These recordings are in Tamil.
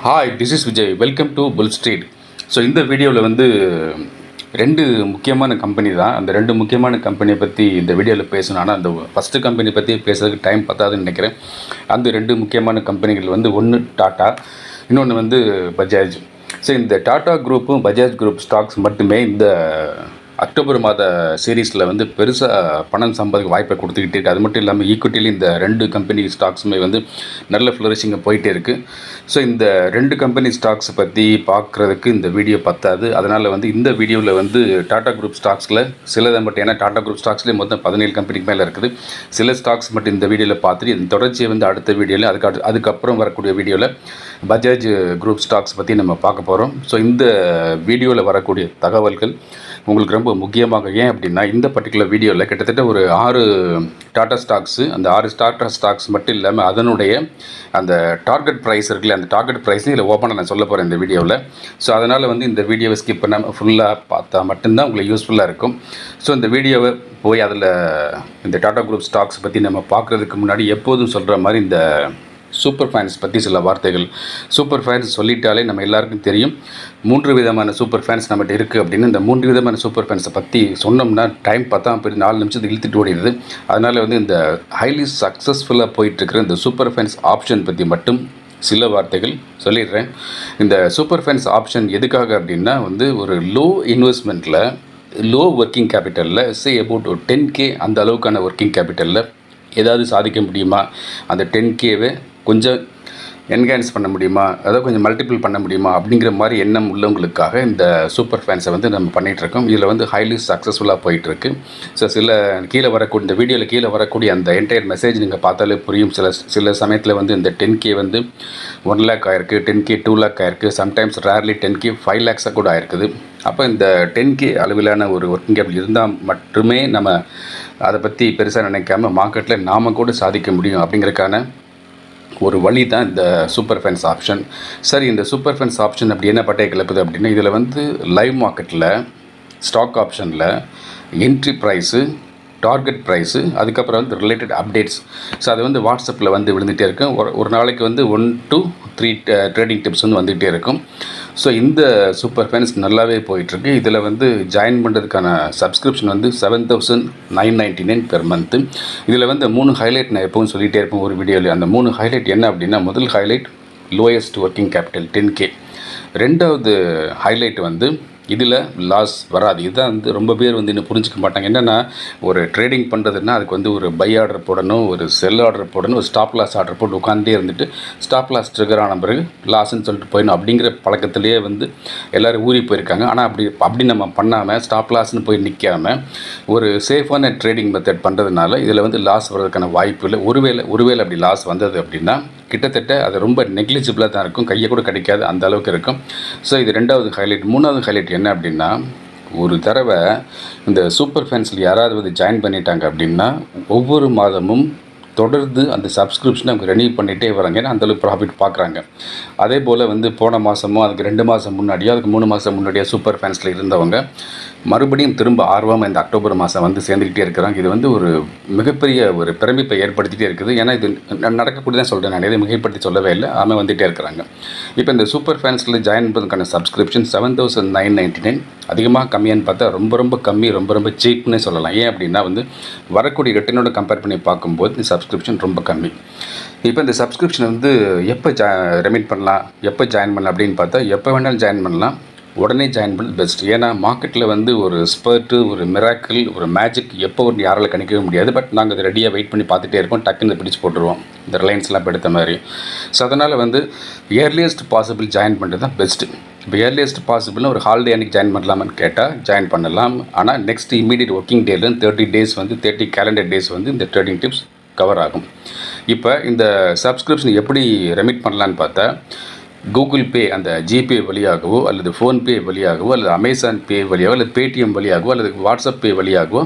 hi this is Vijay welcome to Bull Street so இந்த வீடியோவில் வந்து ரெண்டு முக்கியமான கம்பெனி தான் அந்த ரெண்டு முக்கியமான கம்பெனியை பற்றி இந்த வீடியோவில் பேசணும் ஆனால் அந்த ஃபஸ்ட்டு கம்பெனி பற்றி பேசுறதுக்கு டைம் பத்தாதுன்னு நினைக்கிறேன் அந்த ரெண்டு முக்கியமான கம்பெனிகள் வந்து ஒன்று டாட்டா இன்னொன்று வந்து பஜாஜ் ஸோ இந்த டாட்டா குரூப்பும் பஜாஜ் குரூப் ஸ்டாக்ஸ் மட்டுமே இந்த அக்டோபர் மாத சீரீஸில் வந்து பெருசாக பணம் சம்பாதிக்க வாய்ப்பை கொடுத்துக்கிட்டே இருக்குது அது மட்டும் இல்லாமல் ஈக்குவிட்டியில் இந்த ரெண்டு கம்பெனி ஸ்டாக்ஸுமே வந்து நல்ல ஃப்ளரிஷிங்காக போயிட்டே இருக்குது ஸோ இந்த ரெண்டு கம்பெனி ஸ்டாக்ஸ் பற்றி பார்க்குறதுக்கு இந்த வீடியோ பத்தாது அதனால் வந்து இந்த வீடியோவில் வந்து டாடா குரூப் ஸ்டாக்ஸில் சிலதை மட்டும் ஏன்னா டாடா குரூப் ஸ்டாக்ஸ்லேயே மொத்தம் பதினேழு கம்பெனிக்கு மேலே இருக்குது சில ஸ்டாக்ஸ் மட்டும் இந்த வீடியோவில் பார்த்துட்டு இந்த தொடர்ச்சியை வந்து அடுத்த வீடியோவில் அதுக்கு அடு- அதுக்கப்புறம் வரக்கூடிய வீடியோவில் பஜாஜ் குரூப் ஸ்டாக்ஸ் பற்றி நம்ம பார்க்க போகிறோம் ஸோ இந்த வீடியோவில் வரக்கூடிய தகவல்கள் உங்களுக்கு ரொம்ப முக்கியமாக ஏன் அப்படின்னா இந்த பர்டிகுலர் வீடியோவில் கிட்டத்தட்ட ஒரு ஆறு டாடா ஸ்டாக்ஸு அந்த ஆறு டாடா ஸ்டாக்ஸ் மட்டும் இல்லாமல் அதனுடைய அந்த டார்கெட் ப்ரைஸ் இருக்குல்ல அந்த டார்கெட் ப்ரைஸும் இதில் ஓப்பனாக நான் சொல்ல போகிறேன் இந்த வீடியோவில் ஸோ அதனால் வந்து இந்த வீடியோவை ஸ்கிப் பண்ணாமல் ஃபுல்லாக பார்த்தா மட்டும்தான் உங்களுக்கு யூஸ்ஃபுல்லாக இருக்கும் ஸோ இந்த வீடியோவை போய் அதில் இந்த டாடா குரூப் ஸ்டாக்ஸ் பற்றி நம்ம பார்க்குறதுக்கு முன்னாடி எப்போதும் சொல்கிற மாதிரி இந்த சூப்பர் ஃபேன்ஸ் பற்றி சில வார்த்தைகள் சூப்பர் ஃபேன்ஸ் சொல்லிட்டாலே நம்ம எல்லாருக்கும் தெரியும் மூன்று விதமான சூப்பர் ஃபேன்ஸ் நம்மகிட்ட இருக்குது அப்படின்னு இந்த மூன்று விதமான சூப்பர் ஃபேன்ஸை பற்றி சொன்னோம்னா டைம் பார்த்தா பெரிய நாலு நிமிஷத்துக்கு இழுத்துட்டு ஓடிடுது அதனால் வந்து இந்த ஹைலி சக்ஸஸ்ஃபுல்லாக போயிட்டுருக்கிற இந்த சூப்பர் ஃபேன்ஸ் ஆப்ஷன் பற்றி மட்டும் சில வார்த்தைகள் சொல்லிடுறேன் இந்த சூப்பர் ஃபேன்ஸ் ஆப்ஷன் எதுக்காக அப்படின்னா வந்து ஒரு லோ இன்வெஸ்ட்மெண்ட்டில் லோ ஒர்க்கிங் கேபிட்டலில் சே அபவுட் ஒரு டென் கே அந்த அளவுக்கான ஒர்க்கிங் கேபிட்டலில் ஏதாவது சாதிக்க முடியுமா அந்த டென் கேவை கொஞ்சம் என்ஹான்ஸ் பண்ண முடியுமா அதாவது கொஞ்சம் மல்டிபிள் பண்ண முடியுமா அப்படிங்கிற மாதிரி எண்ணம் உள்ளவங்களுக்காக இந்த சூப்பர் ஃபேன்ஸை வந்து நம்ம பண்ணிகிட்ருக்கோம் இதில் வந்து ஹைலி சக்ஸஸ்ஃபுல்லாக போயிட்டுருக்கு ஸோ சில கீழே வரக்கூடிய இந்த வீடியோவில் கீழே வரக்கூடிய அந்த என்டையர் மெசேஜ் நீங்கள் பார்த்தாலே புரியும் சில சில சமயத்தில் வந்து இந்த டென் கே வந்து ஒன் லேக் ஆயிருக்கு டென் கே டூ லேக் ஆயிருக்கு sometimes rarely ten K five லேக்ஸாக கூட ஆயிருக்குது அப்போ இந்த டென் கே அளவிலான ஒரு ஒர்க்கிங் கேபிள் இருந்தால் மட்டுமே நம்ம அதை பற்றி பெருசாக நினைக்காம மார்க்கெட்டில் நாம கூட சாதிக்க முடியும் அப்படிங்கிறதுக்கான ஒரு வழி தான் இந்த சூப்பர் ஃபென்ஸ் ஆப்ஷன் சரி இந்த சூப்பர் ஃபென்ஸ் ஆப்ஷன் அப்படி என்ன பட்டைய கிளப்புது அப்படின்னா இதில் வந்து லைவ் மார்க்கெட்டில் ஸ்டாக் ஆப்ஷனில் என்ட்ரி ப்ரைஸு டார்கெட் ப்ரைஸு அதுக்கப்புறம் வந்து ரிலேட்டட் அப்டேட்ஸ் ஸோ அது வந்து வாட்ஸ்அப்பில் வந்து விழுந்துகிட்டே இருக்கும் ஒரு ஒரு நாளைக்கு வந்து one two three trading tips வந்து வந்துகிட்டே இருக்கும் ஸோ இந்த சூப்பர் ஃபேன்ஸ் நல்லாவே போயிட்டுருக்கு இதில் வந்து ஜாயின் பண்ணுறதுக்கான சப்ஸ்கிரிப்ஷன் வந்து seven thousand nine ninety nine per month இதில் வந்து மூணு ஹைலைட் நான் எப்பவும் சொல்லிகிட்டே இருப்பேன் ஒரு வீடியோவில் அந்த மூணு ஹைலைட் என்ன அப்படின்னா முதல் highlight lowest working capital ten K ரெண்டாவது ஹைலைட் வந்து இதில் லாஸ் வராது இதுதான் வந்து ரொம்ப பேர் வந்து இன்னும் புரிஞ்சுக்க மாட்டாங்க என்னென்னா ஒரு ட்ரேடிங் பண்ணுறதுன்னா அதுக்கு வந்து ஒரு பை ஆர்டர் போடணும் ஒரு செல் ஆர்டர் போடணும் ஒரு ஸ்டாப் லாஸ் ஆர்டர் போட்டு உட்காந்தே இருந்துட்டு ஸ்டாப் லாஸ் ட்ரிகர் ஆன பிறகு லாஸ்ன்னு சொல்லிட்டு போயிடணும் அப்படிங்கிற பழக்கத்திலேயே வந்து எல்லோரும் ஊறி போயிருக்காங்க ஆனால் அப்படி அப்படி நம்ம பண்ணாமல் ஸ்டாப் லாஸ்ன்னு போய் நிற்காம ஒரு சேஃபான ட்ரேடிங் மெத்தட் பண்ணுறதுனால இதில் வந்து லாஸ் வர்றதுக்கான வாய்ப்பு இல்லை ஒருவேளை ஒருவேளை அப்படி லாஸ் வந்தது அப்படின்னா கிட்டத்தட்ட அது ரொம்ப நெக்லிஜிபிளாக தான் இருக்கும் கையை கூட கிடைக்காது அந்த அளவுக்கு இருக்கும் ஸோ இது ரெண்டாவது ஹைலைட் மூணாவது ஹைலைட் என்ன அப்படின்னா ஒரு தடவை இந்த சூப்பர் ஃபேன்ஸில் யாராவது வந்து ஜாயின் பண்ணிட்டாங்க அப்படின்னா ஒவ்வொரு மாதமும் தொடர்ந்து அந்த சப்ஸ்கிரிப்ஷனை அவங்க ரெனியூ பண்ணிகிட்டே வராங்க ஏன்னா அந்தளவுக்கு ப்ராஃபிட் பார்க்குறாங்க அதே போல் வந்து போன மாதமோ அதுக்கு ரெண்டு மாதம் முன்னாடியோ அதுக்கு மூணு மாதம் முன்னாடியோ சூப்பர் ஃபேன்ஸில் இருந்தவங்க மறுபடியும் திரும்ப ஆர்வமாக இந்த அக்டோபர் மாதம் வந்து சேர்ந்துக்கிட்டே இருக்கிறாங்க இது வந்து ஒரு மிகப்பெரிய ஒரு பிரமிப்பை ஏற்படுத்திகிட்டே இருக்குது ஏன்னா இது ந- நடக்கக்கூடியதான் சொல்கிறேன் நான் எதையும் மிகைப்படுத்தி சொல்லவே இல்லை ஆமாம் வந்துகிட்டே இருக்கிறாங்க இப்போ இந்த சூப்பர் ஃபேன்ஸில் ஜாயின் பண்ணுறதுக்கான subscription seven thousand nine ninety nine அதிகமாக கம்மியான்னு பார்த்தா ரொம்ப ரொம்ப கம்மி ரொம்ப ரொம்ப சீப்னே சொல்லலாம் ஏன் அப்படின்னா வந்து வரக்கூடிய ரிட்டனோட கம்பேர் பண்ணி பார்க்கும்போது இந்த சப்ஸ்கிரிப்ஷன் ரொம்ப கம்மி இப்போ இந்த சப்ஸ்கிரிப்ஷன் வந்து எப்போ ஜா ரெமிட் பண்ணலாம் எப்போ ஜாயின் பண்ணலாம் அப்படின்னு பார்த்தா எப்போ வேணாலும் ஜாயின் பண்ணலாம் உடனே ஜாயின் பண்ணது பெஸ்ட் ஏன்னா மார்க்கெட்டில் வந்து ஒரு ஸ்பர்ட்டு ஒரு மிராக்கிள் ஒரு மேஜிக் எப்போ ஒரு யாரால கணிக்கவே முடியாது பட் நாங்கள் அதை ரெடியாக வெயிட் பண்ணி பார்த்துட்டே இருப்போம் டக்குன்னு பிடிச்சு போட்டுருவோம் இந்த ரிலையன்ஸ்லாம் இப்போ எடுத்த மாதிரி ஸோ அதனால் வந்து இயர்லியஸ்ட் பாசிபிள் ஜாயின் பண்ணுறது தான் பெஸ்ட்டு இப்போ இயர்லியஸ்ட் பாசிபிள்னு ஒரு ஹாலிடே அன்னைக்கு ஜாயின் பண்ணலாமான்னு கேட்டால் ஜாயின் பண்ணலாம் ஆனால் நெக்ஸ்ட் இமீடியட் ஒர்க்கிங் டேலேருந்து தேர்ட்டி டேஸ் வந்து தேர்ட்டி கேலண்டர் டேஸ் வந்து இந்த ட்ரேடிங் டிப்ஸ் கவர் ஆகும் இப்போ இந்த சப்ஸ்கிரிப்ஷன் எப்படி ரெமிட் பண்ணலான்னு பார்த்தா கூகுள் பே அந்த ஜிபே வழியாகவோ அல்லது ஃபோன்பே வழியாகவோ அல்லது அமேசான் பே வழியாகவோ அல்லது பேடிஎம் வழியாகவோ அல்லது வாட்ஸ்அப் பே வழியாகவோ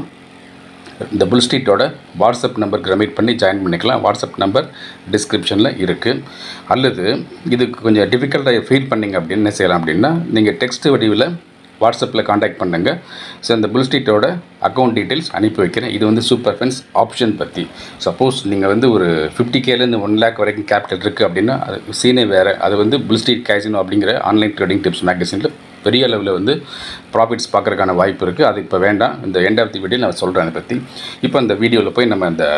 இந்த புல் ஸ்ட்ரீட்டோட வாட்ஸ்அப் நம்பருக்கு ரெமிட் பண்ணி ஜாயின் பண்ணிக்கலாம் வாட்ஸ்அப் நம்பர் டிஸ்கிரிப்ஷனில் இருக்குது அல்லது இதுக்கு கொஞ்சம் டிஃபிகல்ட்டாக ஃபீல் பண்ணீங்க அப்படின்னு என்ன செய்யலாம் அப்படின்னா நீங்கள் டெக்ஸ்ட் வடிவில் வாட்ஸ்அப்பில் காண்டாக்ட் பண்ணுங்க ஸோ இந்த புல் ஸ்ட்ரீட்டோட அக்கௌண்ட் டீட்டெயில்ஸ் அனுப்பி வைக்கிறேன் இது வந்து சூப்பர் ஃபென்ஸ் ஆப்ஷன் பற்றி சப்போஸ் நீங்கள் வந்து ஒரு ஃபிஃப்டி கேலேருந்து ஒன் லேக் வரைக்கும் கேபிட்டல் இருக்குது அப்படின்னா அது சீனே வேறு அது வந்து புல் ஸ்ட்ரீட் கேசினோ அப்படிங்கிற ஆன்லைன் ட்ரேடிங் டிப்ஸ் மேகசினில் பெரிய அளவில் வந்து ப்ராஃபிட்ஸ் பார்க்குறதுக்கான வாய்ப்பு இருக்குது அது இப்போ வேண்டாம் இந்த எண்ட் ஆஃப் தி வீடியோ நான் சொல்கிறேன் அதை பற்றி இப்போ அந்த வீடியோவில் போய் நம்ம அந்த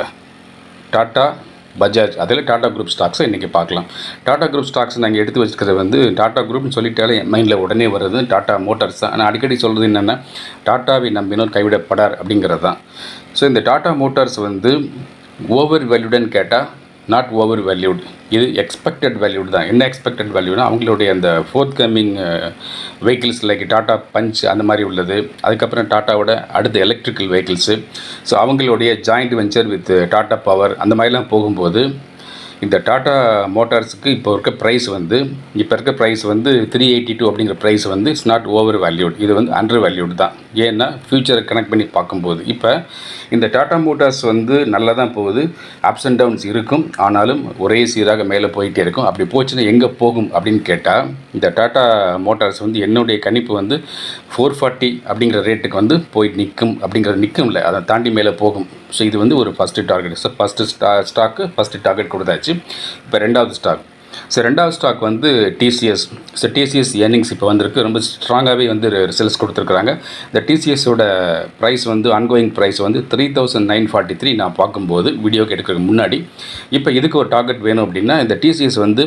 டாட்டா பஜாஜ் அதில் டாடா குரூப் ஸ்டாக்ஸை இன்றைக்கி பார்க்கலாம் டாடா குரூப் ஸ்டாக்ஸ் நாங்கள் எடுத்து வச்சுக்கிறது வந்து டாடா குரூப்னு சொல்லிட்டாலே என் மைண்டில் உடனே வருது டாடா மோட்டார்ஸ் தான் ஆனால் அடிக்கடி சொல்கிறது என்னென்னா டாட்டாவை நம்பினோர் கைவிடப்படார் அப்படிங்கிறது தான் ஸோ இந்த டாடா மோட்டார்ஸ் வந்து ஓவர் வேல்யூடுன்னு கேட்டால் நாட் ஓவர் வேல்யூட் இது எக்ஸ்பெக்டட் வேல்யூட் தான் என்ன எக்ஸ்பெக்டட் வேல்யூனா அவங்களுடைய அந்த forthcoming vehicles like Tata Punch அந்த மாதிரி உள்ளது அதுக்கப்புறம் டாட்டாவோட அடுத்த எலக்ட்ரிக்கல் வெஹிக்கிள்ஸு ஸோ அவங்களுடைய joint venture with Tata Power அந்த மாதிரிலாம் போகும்போது இந்த டாட்டா மோட்டார்ஸுக்கு இப்போ இருக்க ப்ரைஸ் வந்து இப்போ இருக்க ப்ரைஸ் வந்து த்ரீ எயிட்டி டூ அப்படிங்கிற ப்ரைஸ் வந்து இட்ஸ் நாட் ஓவர் வேல்யூட் இது வந்து அண்டர் வேல்யூட் தான் ஏன்னா ஃப்யூச்சரை கனெக்ட் பண்ணி பார்க்கும்போது இப்போ இந்த டாட்டா மோட்டார்ஸ் வந்து நல்லா தான் போகுது அப்ஸ் அண்ட் டவுன்ஸ் இருக்கும் ஆனாலும் ஒரே சீராக மேலே போயிட்டே இருக்கும் அப்படி போச்சுன்னா எங்கே போகும் அப்படின்னு கேட்டால் இந்த டாட்டா மோட்டார்ஸ் வந்து என்னுடைய கணிப்பு வந்து ஃபோர் ஃபார்ட்டி அப்படிங்கிற ரேட்டுக்கு வந்து போய் நிற்கும் அப்படிங்கிறது நிற்கும் இல்லை அதை தாண்டி மேலே போகும் ஸோ இது வந்து ஒரு ஃபஸ்ட்டு டார்கெட் ஸோ ஃபஸ்ட்டு ஸ்டா ஸ்டாக்கு ஃபஸ்ட்டு டார்கெட் கொடுத்தாச்சு இப்போ ரெண்டாவது ஸ்டாக் ஸோ ரெண்டாவது ஸ்டாக் வந்து டிசிஎஸ் ஸோ டிசிஎஸ் ஏர்னிங்ஸ் இப்போ வந்திருக்கு ரொம்ப ஸ்ட்ராங்காகவே வந்து ரிசல்ட்ஸ் கொடுத்துருக்குறாங்க இந்த டிசிஎஸோட ப்ரைஸ் வந்து ஆன்கோயிங் ப்ரைஸ் வந்து three thousand nine forty three நான் பார்க்கும்போது வீடியோக்கு எடுக்கிறதுக்கு முன்னாடி இப்போ இதுக்கு ஒரு டார்கெட் வேணும் அப்படின்னா இந்த டிசிஎஸ் வந்து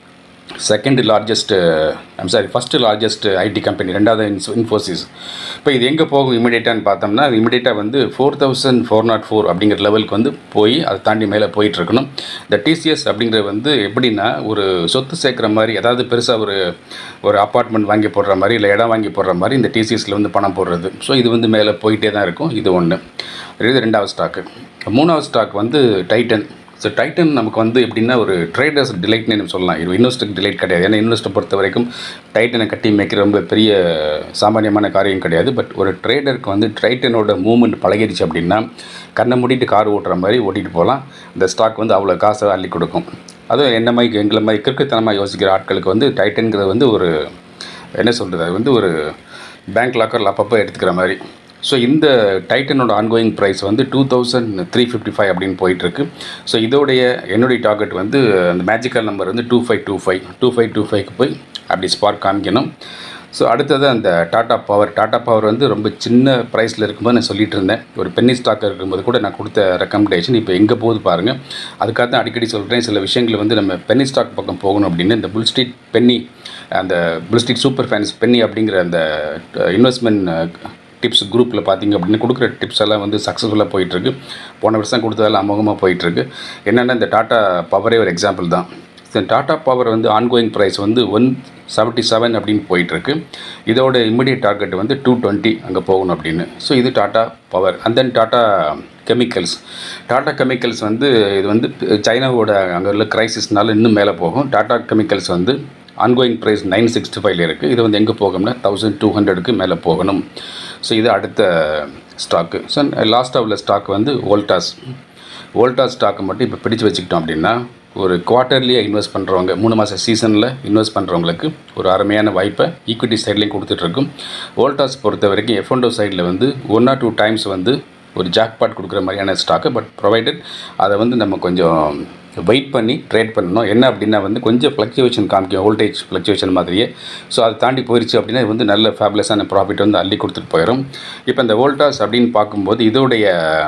second largest I'm sorry first largest IT company ரெண்டாவது இன்ஸ் இன்ஃபோசிஸ் இப்போ இது எங்கே போகும் இமிடியேட்டான்னு பார்த்தோம்னா அது இமிடியேட்டாக வந்து four thousand four naught four அப்படிங்கிற லெவலுக்கு வந்து போய் அதை தாண்டி மேலே போயிட்டு இருக்கணும் இந்த டிசிஎஸ் அப்படிங்கிறது வந்து எப்படின்னா ஒரு சொத்து சேர்க்குற மாதிரி அதாவது பெருசாக ஒரு ஒரு அப்பார்ட்மெண்ட் வாங்கி போடுற மாதிரி இல்லை இடம் வாங்கி போடுற மாதிரி இந்த டிசிஎஸில் வந்து பணம் போடுறது ஸோ இது வந்து மேலே போயிட்டே தான் இருக்கும் இது ஒன்று இது ரெண்டாவது ஸ்டாக்கு மூணாவது ஸ்டாக் வந்து டைட்டன் ஸோ டைட்டன் நமக்கு வந்து எப்படின்னா ஒரு ட்ரேடர்ஸ் டிலைட்னு நம்ம சொல்லலாம் இது இன்வெஸ்டருக்கு டிலைட் கிடையாது ஏன்னா இன்வெஸ்ட்டை பொறுத்த வரைக்கும் டைட்டனை கட்டி மேய்க்கிற ரொம்ப பெரிய சாமானியமான காரியம் கிடையாது பட் ஒரு ட்ரேடருக்கு வந்து டைட்டனோட மூவ்மெண்ட் பழகிடுச்சு அப்படின்னா கண்ணை மூடிட்டு கார் ஓட்டுற மாதிரி ஓட்டிகிட்டு போகலாம் இந்த ஸ்டாக் வந்து அவ்வளோ காசை அள்ளி கொடுக்கும் அதுவும் என்ன மாதிரி எங்களை மாதிரி கிறுக்குத்தனமாக யோசிக்கிற ஆட்களுக்கு வந்து டைட்டன்கிறது வந்து ஒரு என்ன சொல்கிறது அது வந்து ஒரு பேங்க் லாக்கரில் அப்பப்போ எடுத்துக்கிற மாதிரி ஸோ இந்த டைட்டனோட ஆன்கோயிங் ப்ரைஸ் வந்து two thousand three fifty five அப்படின்னு போயிட்டுருக்கு ஸோ இதோடைய என்னுடைய டார்கெட் வந்து அந்த மேஜிக்கல் நம்பர் வந்து two five two five two five two ஃபைவ்க்கு போய் அப்படி ஸ்பார்க் காமிக்கணும் ஸோ அடுத்தது அந்த டாட்டா பவர் டாட்டா பவர் வந்து ரொம்ப சின்ன ப்ரைஸில் இருக்கும்போது நான் சொல்லிட்டு இருந்தேன் ஒரு பென்னி ஸ்டாக் இருக்கும்போது கூட நான் கொடுத்த ரெக்கமெண்டேஷன் இப்போ எங்கே போகுது பாருங்கள் அதுக்காக தான் அடிக்கடி சொல்கிறேன் சில விஷயங்கள் வந்து நம்ம பென்னி ஸ்டாக் பக்கம் போகணும் அப்படின்னு இந்த புல் ஸ்ட்ரீட் பென்னி அந்த புல் ஸ்ட்ரீட் சூப்பர் ஃபேன்ஸ் பென்னி அப்படிங்கிற அந்த இன்வெஸ்ட்மெண்ட் டிப்ஸ் குரூப்பில் பார்த்தீங்க அப்படின்னு கொடுக்குற டிப்ஸ் எல்லாம் வந்து சக்ஸஸ்ஃபுல்லாக போயிட்டுருக்கு போன வருஷம் கொடுத்ததெல்லாம் அமோகமாக போயிட்டுருக்கு என்னென்னா இந்த டாட்டா பவரே ஒரு எக்ஸாம்பிள் தான் இந்த டாட்டா பவர் வந்து ஆன்கோயிங் ப்ரைஸ் வந்து ஒன் செவன்ட்டி செவன் அப்படின்னு போயிட்டுருக்கு இதோட இம்மிடியட் டார்கெட் வந்து டூ டுவெண்ட்டி அங்கே போகணும் அப்படின்னு ஸோ இது Tata power and then Tata chemicals Tata chemicals வந்து இது வந்து சைனாவோட அங்கே உள்ள கிரைசிஸ்னால இன்னும் மேலே போகும் டாட்டா கெமிக்கல்ஸ் வந்து ஆன்கோயிங் ப்ரைஸ் நைன் சிக்ஸ்டி ஃபைவ்ல இருக்குது இது வந்து எங்கே போகும்னா தௌசண்ட் டூ ஹண்ட்ரடுக்கு மேலே போகணும் ஸோ இது அடுத்த ஸ்டாக்கு ஸோ லாஸ்ட்டாக உள்ள ஸ்டாக் வந்து வோல்டாஸ் வோல்டாஸ் ஸ்டாக்கை மட்டும் இப்போ பிடிச்சு வச்சுக்கிட்டோம் அப்படின்னா ஒரு குவார்ட்டர்லியாக இன்வெஸ்ட் பண்ணுறவங்க மூணு மாத சீசனில் இன்வெஸ்ட் பண்ணுறவங்களுக்கு ஒரு அருமையான வாய்ப்பை ஈக்விட்டி சைட்லேயும் கொடுத்துட்ருக்கும் வோல்டாஸ் பொறுத்த வரைக்கும் எஃப்என்டோ சைடில் வந்து ஒன் ஆர் டூ டைம்ஸ் வந்து ஒரு ஜாக்பாட் கொடுக்குற மாதிரியான ஸ்டாக்கு பட் ப்ரொவைடட் அதை வந்து நம்ம கொஞ்சம் வெயிட் பண்ணி ட்ரேட் பண்ணணும் என்ன அப்படின்னா வந்து கொஞ்சம் ஃப்ளக்சுவேஷன் காமிக்கும் வோல்டேஜ் ஃப்ளக்சுவேஷன் மாதிரியே ஸோ அதை தாண்டி போயிடுச்சு அப்படின்னா இது வந்து நல்ல ஃபேப்லெஸ்ஸான ப்ராஃபிட் வந்து அள்ளி கொடுத்துட்டு போயிடும் இப்போ இந்த வோல்டாஸ் அப்படின்னு பார்க்கும்போது இதோடைய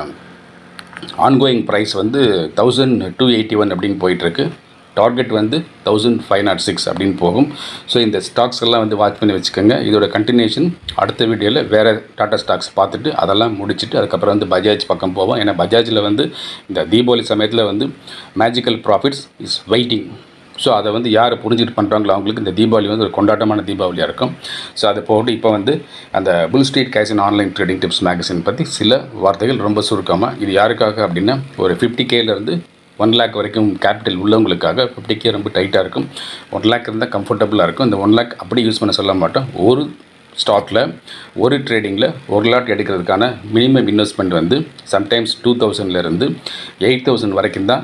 ஆன்கோயிங் ப்ரைஸ் வந்து தௌசண்ட் டூ எயிட்டி ஒன் அப்படின்னு போயிட்டுருக்கு டார்கெட் வந்து தௌசண்ட் ஃபைவ் நாட் சிக்ஸ் அப்படின்னு போகும் ஸோ இந்த ஸ்டாக்ஸ் எல்லாம் வந்து வாட்ச் பண்ணி வச்சுக்கோங்க இதோட கண்டினியூஷன் அடுத்த வீடியோவில் வேறு டாட்டா ஸ்டாக்ஸ் பார்த்துட்டு அதெல்லாம் முடிச்சுட்டு அதுக்கப்புறம் வந்து பஜாஜ் பக்கம் போவோம் ஏன்னா பஜாஜில் வந்து இந்த தீபாவளி சமயத்தில் வந்து magical profits is waiting so அதை வந்து யார் புரிஞ்சுட்டு பண்ணுறாங்களோ அவங்களுக்கு இந்த தீபாவளி வந்து ஒரு கொண்டாட்டமான தீபாவளியாக இருக்கும் ஸோ அதை போட்டு இப்போ வந்து அந்த புல் street cash online trading tips magazine பற்றி சில வார்த்தைகள் ரொம்ப சுருக்கமாக இது யாருக்காக அப்படின்னா ஒரு ஃபிஃப்டி கேலேருந்து ஒன் லேக் வரைக்கும் கேபிட்டல் உள்ளவங்களுக்காக ஃபிஃப்டி கே ரொம்ப டைட்டாக இருக்கும் ஒன் லேக் இருந்தால் கம்ஃபர்டபுளாக இருக்கும் இந்த ஒன் லேக் அப்படி யூஸ் பண்ண சொல்ல மாட்டோம் ஒரு ஸ்டாக்கில் ஒரு ட்ரேடிங்கில் ஒரு லாட் எடுக்கிறதுக்கான மினிமம் இன்வெஸ்ட்மெண்ட் வந்து சம்டைம்ஸ் டூ தௌசண்ட்லேருந்து எயிட் தௌசண்ட் வரைக்கும் தான்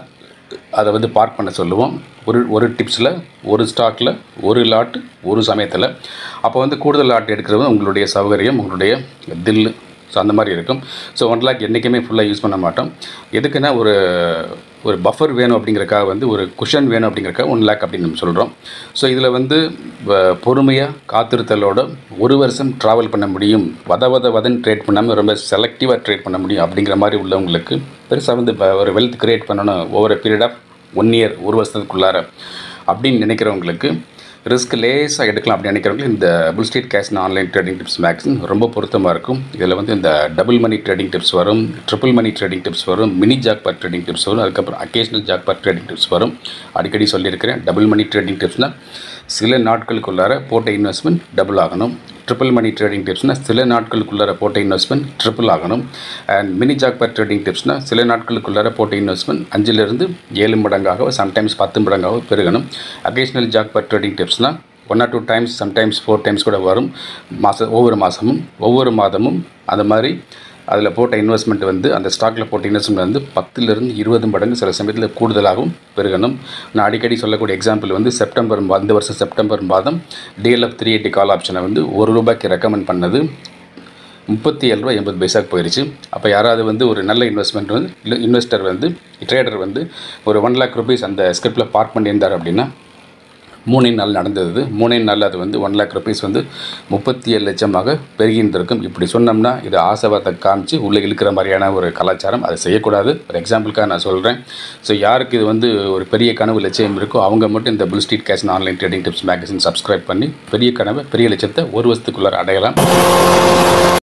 அதை வந்து பார்க் பண்ண சொல்லுவோம் ஒரு ஒரு டிப்ஸில் ஒரு ஸ்டாக்கில் ஒரு லாட் ஒரு சமயத்தில் அப்போ வந்து கூடுதல் லாட் எடுக்கிறது உங்களுடைய சௌகரியம் உங்களுடைய தில்லு ஸோ அந்த மாதிரி இருக்கும் ஸோ ஒன் லேக் என்றைக்குமே ஃபுல்லாக யூஸ் பண்ண மாட்டோம் எதுக்குன்னா ஒரு ஒரு பஃபர் வேணும் அப்படிங்கிறக்காக வந்து ஒரு குஷன் வேணும் அப்படிங்கிறக்காக ஒன் லேக் அப்படின்னு நம்ம சொல்கிறோம் ஸோ இதில் வந்து பொறுமையாக காத்திருத்தலோட ஒரு வருஷம் ட்ராவல் பண்ண முடியும் வத வத வதன்னு ட்ரேட் பண்ணாமல் ரொம்ப செலக்டிவாக ட்ரேட் பண்ண முடியும் அப்படிங்கிற மாதிரி உள்ளவங்களுக்கு பெருசாக வந்து இப்போ ஒரு வெல்த் கிரியேட் பண்ணணும் ஒவ்வொரு பீரியட் ஆஃப் ஒன் இயர் ஒரு வருஷத்துக்குள்ளார அப்படின்னு நினைக்கிறவங்களுக்கு ரிஸ்க் லேஸாக எடுக்கலாம் அப்படின்னு நினைக்கிறவங்களுக்கு இந்த bull street cash online trading tips magazine ரொம்ப பொருத்தமாக இருக்கும் இதில் வந்து இந்த டபுள் மணி ட்ரேடிங் டிப்ஸ் வரும் ட்ரிபிள் மணி ட்ரேடிங் டிப்ஸ் வரும் மினி ஜாக்பாட் ட்ரேடிங் டிப்ஸ் வரும் அதுக்கப்புறம் அக்கேஷனல் ஜாக்பாட் ட்ரேடிங் டிப்ஸ் வரும் அடிக்கடி சொல்லியிருக்கிறேன் டபுள் மணி ட்ரேடிங் டிப்ஸ்னால் சில நாட்களுக்குள்ளார போட்ட இன்வெஸ்ட்மெண்ட் டபுள் ஆகணும் ட்ரிபிள் மணி ட்ரேடிங் டிப்ஸ்னால் சில நாட்களுக்குள்ளார போட்ட இன்வெஸ்ட்மெண்ட் ட்ரிபிள் ஆகணும் அண்ட் மினி ஜாக்பாட் ட்ரேடிங் டிப்ஸ்னால் சில நாட்களுக்குள்ளார போட்ட இன்வெஸ்ட்மெண்ட் அஞ்சிலிருந்து ஏழு மடங்காகவோ சம்டைம்ஸ் பத்து மடங்காகவோ பெருகணும் அக்கேஷனல் ஜாக்பாட் ட்ரேடிங் டிப்ஸ்னால் one or two times sometimes four times கூட வரும் மாதம் ஒவ்வொரு மாதமும் ஒவ்வொரு மாதமும் அந்த மாதிரி அதில் போட்ட இன்வெஸ்ட்மெண்ட் வந்து அந்த ஸ்டாக்கில் போட்ட இன்வெஸ்ட்மெண்ட் வந்து பத்துலேருந்து இருபது மடங்கு சில சமயத்தில் கூடுதலாகவும் பெருகணும் நான் அடிக்கடி சொல்லக்கூடிய எக்ஸாம்பிள் வந்து செப்டம்பர் மா- இந்த வருஷம் செப்டம்பர் மாதம் டிஎல்எஃப் த்ரீ எயிட்டி கால் ஆப்ஷனை வந்து ஒரு ரூபாய்க்கு ரெக்கமெண்ட் பண்ணது முப்பத்தி ஏழு ரூபா எண்பது பைசாக்கு போயிடுச்சு அப்போ யாராவது வந்து ஒரு நல்ல இன்வெஸ்ட்மெண்ட் வந்து இல்லை இன்வெஸ்டர் வந்து ட்ரேடர் வந்து ஒரு ஒன் லேக் ருபீஸ் அந்த ஸ்கிரிப்டில் பார்க் பண்ணியிருந்தார் அப்படின்னா மூணே நாள் நடந்தது மூணே நாள் அது வந்து ஒன் லேக் ருபீஸ் வந்து முப்பத்தி ஏழு லட்சமாக பெருகியிருந்திருக்கும் இப்படி சொன்னோம்னா இது ஆசைவாதத்தை காமிச்சு உள்ளே இழுக்கிற மாதிரியான ஒரு கலாச்சாரம் அதை செய்யக்கூடாது ஒரு எக்ஸாம்பிளுக்காக நான் சொல்கிறேன் ஸோ யாருக்கு இது வந்து ஒரு பெரிய கனவு லட்சியம் இருக்கோ அவங்க மட்டும் இந்த bull street cash online trading tips magazine subscribe பண்ணி பெரிய கனவை பெரிய லட்சத்தை ஒரு வருஷத்துக்குள்ளார அடையலாம்